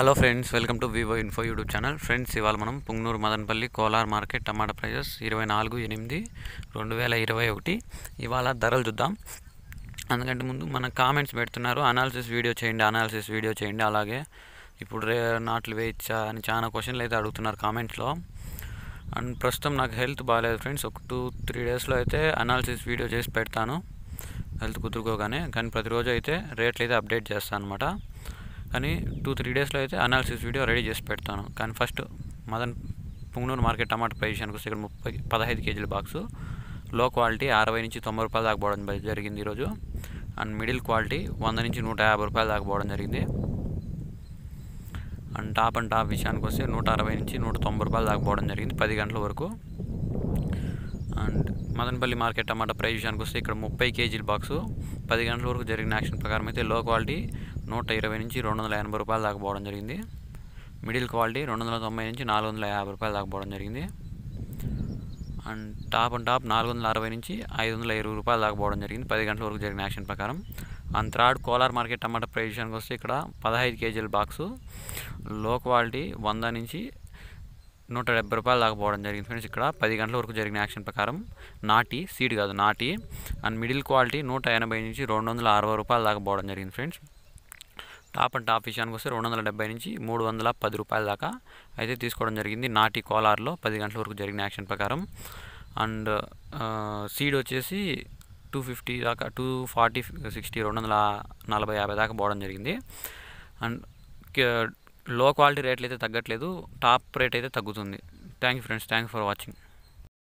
hello friends welcome to Vivo info YouTube channel friends ఇవాళ మనం Punganur Madanapalle Kolar market tomato prices ఇరవై నాలుగు ఎనిమిది రెండు వేల ఇరవై ఒకటి ఇవాళ ధరలు చూద్దాం అందుకంటే ముందు మన కామెంట్స్ పెడుతున్నారు అనాలిసిస్ వీడియో చేయండి అనాలిసిస్ వీడియో చేయండి అలాగే ఇప్పుడు రే నాట్లు వేయచ్చా అని చాలా క్వశ్చన్లు అయితే అడుగుతున్నారు కామెంట్స్లో అండ్ ప్రస్తుతం నాకు హెల్త్ బాగాలేదు ఫ్రెండ్స్ ఒక టూ త్రీ డేస్లో అయితే అనాలిసిస్ వీడియో చేసి పెడతాను హెల్త్ కుదురుకోగానే కానీ ప్రతిరోజు అయితే రేట్లు అయితే అప్డేట్ చేస్తాను అనమాట కానీ టూ త్రీ డేస్లో అయితే అనాలిసిస్ వీడియో రెడీ చేసి పెడతాను కానీ first Madan Punganur market tomato పొజిషన్కి వస్తే ఇక్కడ ముప్పై పదహైదు కేజీల బాక్సు లో క్వాలిటీ అరవై నుంచి తొంభై రూపాయలు దాకా పోవడం బ- జరిగింది ఈరోజు అండ్ మిడిల్ క్వాలిటీ వంద నుంచి నూట యాభై రూపాయల దాకా పోవడం జరిగింది అండ్ టాప్ అండ్ టాప్ విషయానికి వస్తే నూట అరవై నుంచి నూట తొంభై రూపాయలు దాకా పోవడం జరిగింది పది గంటల వరకు and Madanapalle market tomato price విషయానికి వస్తే ఇక్కడ ముప్పై కేజీల బాక్సు పది గంటల వరకు జరిగిన యాక్షన్ ప్రకారం అయితే లో క్వాలిటీ నూట ఇరవై నుంచి రెండు వందల ఎనభై రూపాయలు దాకా పోవడం జరిగింది మిడిల్ క్వాలిటీ రెండు వందల తొంభై నుంచి నాలుగు వందల యాభై రూపాయలు దాకా పోవడం జరిగింది అండ్ టాప్ అండ్ టాప్ నాలుగు వందల అరవై నుంచి ఐదు వందల ఇరవై రూపాయలు దాకా పోవడం జరిగింది పది గంటల వరకు జరిగిన యాక్షన్ ప్రకారం and third Kolar market tomato price విషయానికి వస్తే ఇక్కడ పదహైదు కేజీల బాక్సు లో క్వాలిటీ వంద నుంచి నూట డెబ్బై రూపాయలు దాకా పోవడం జరిగింది ఫ్రెండ్స్ ఇక్కడ పది గంటల వరకు జరిగిన యాక్షన్ ప్రకారం నాటి సీడ్ కాదు నాటి అండ్ మిడిల్ క్వాలిటీ నూట ఎనభై నుంచి రెండు వందల అరవై రూపాయల దాకా పోవడం జరిగింది ఫ్రెండ్స్ టాప్ అండ్ టాప్ విషయానికి వస్తే రెండు వందల డెబ్బై నుంచి మూడు వందల పది రూపాయల దాకా అయితే తీసుకోవడం జరిగింది నాటి కోలార్లో పది గంటల వరకు జరిగిన యాక్షన్ ప్రకారం అండ్ సీడ్ వచ్చేసి టూ ఫిఫ్టీ దాకా టూ ఫార్టీ సిక్స్టీ రెండు వందల నలభై యాభై దాకా పోవడం జరిగింది అండ్ లో క్వాలిటీ రేట్లు అయితే తగ్గట్లేదు టాప్ రేట్ అయితే తగ్గుతుంది thank you friends thank for watching